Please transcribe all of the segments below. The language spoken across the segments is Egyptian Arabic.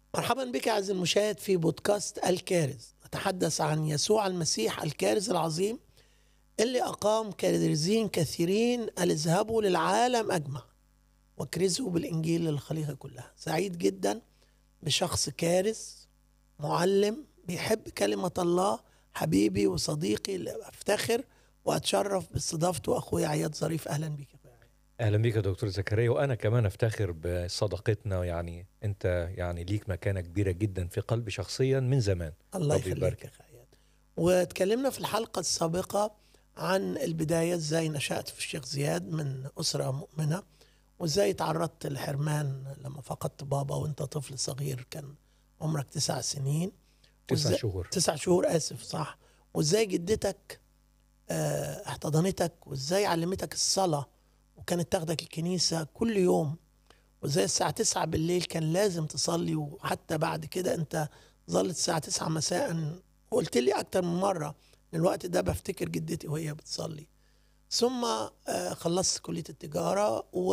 مرحبا بك عزيزي المشاهد في بودكاست الكارز نتحدث عن يسوع المسيح الكارز العظيم اللي أقام كارزين كثيرين أن اذهبوا للعالم أجمع وكرزوا بالإنجيل للخليقة كلها سعيد جدا بشخص كارز معلم بيحب كلمة الله حبيبي وصديقي اللي أفتخر وأتشرف باستضافته أخويا عياد ظريف أهلا بك يا أخويا عياد. اهلا بيك يا دكتور زكريا وانا كمان افتخر بصداقتنا يعني انت يعني ليك مكانه كبيره جدا في قلبي شخصيا من زمان الله ربي يخليك يبارك. يا أخي عياد واتكلمنا في الحلقة السابقة عن البداية ازاي نشأت في الشيخ زياد من أسرة مؤمنة وازاي تعرضت للحرمان لما فقدت بابا وانت طفل صغير كان عمرك تسع سنين تسع وإزاي- شهور تسع شهور آسف صح وازاي جدتك آه، احتضنتك وازاي علمتك الصلاة وكانت تاخدك الكنيسة كل يوم وزي الساعة تسعة بالليل كان لازم تصلي وحتى بعد كده انت ظلت الساعة تسعة مساء وقلت لي أكتر من مرة إن الوقت ده بفتكر جدتي وهي بتصلي ثم آه، خلصت كلية التجارة و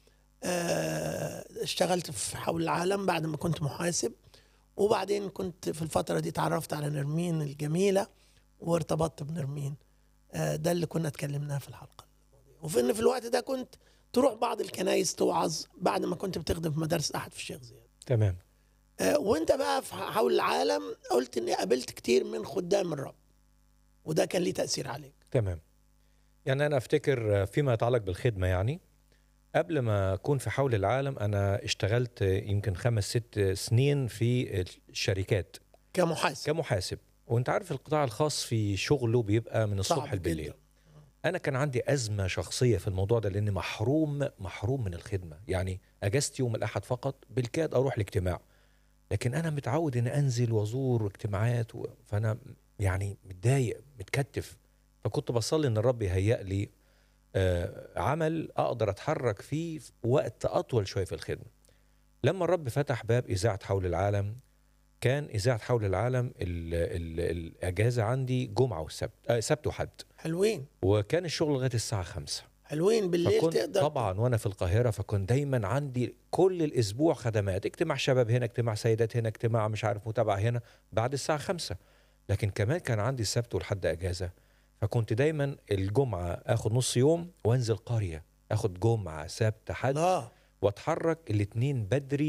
آه، اشتغلت في حول العالم بعد ما كنت محاسب وبعدين كنت في الفترة دي اتعرفت على نرمين الجميلة وارتبطت بنرمين آه، ده اللي كنا اتكلمناه في الحلقة الماضية وفي ان في الوقت ده كنت تروح بعض الكنايس توعظ بعد ما كنت بتخدم في مدارس أحد في الشيخ زياد تمام آه، وانت بقى في حول العالم قلت اني قابلت كتير من خدام الرب وده كان ليه تأثير عليك تمام يعني انا افتكر فيما يتعلق بالخدمه يعني قبل ما اكون في حول العالم انا اشتغلت يمكن خمس ست سنين في الشركات كمحاسب كمحاسب وانت عارف القطاع الخاص في شغله بيبقى من الصبح صعب بالليل جدا. انا كان عندي ازمه شخصيه في الموضوع ده لاني محروم محروم من الخدمه يعني اجازتي يوم الاحد فقط بالكاد اروح الاجتماع لكن انا متعود اني انزل وازور اجتماعات و... فانا يعني متضايق متكتف فكنت بصلي ان الرب يهيئ لي آه عمل اقدر اتحرك فيه في وقت اطول شويه في الخدمه لما الرب فتح باب اذاعه حول العالم كان اذاعه حول العالم ال... ال... الاجازه عندي جمعه والسبت آه سبت وحد حلوين وكان الشغل لغايه الساعه خمسة حلوين بالليل فكنت تقدر طبعا وانا في القاهره فكنت دايما عندي كل الاسبوع خدمات اجتماع شباب هنا اجتماع سيدات هنا اجتماع مش عارف متابعه هنا بعد الساعه خمسة لكن كمان كان عندي السبت والحد اجازه فكنت دايما الجمعه اخد نص يوم وانزل قريه اخد جمعه سبت حد لا واتحرك الاثنين بدري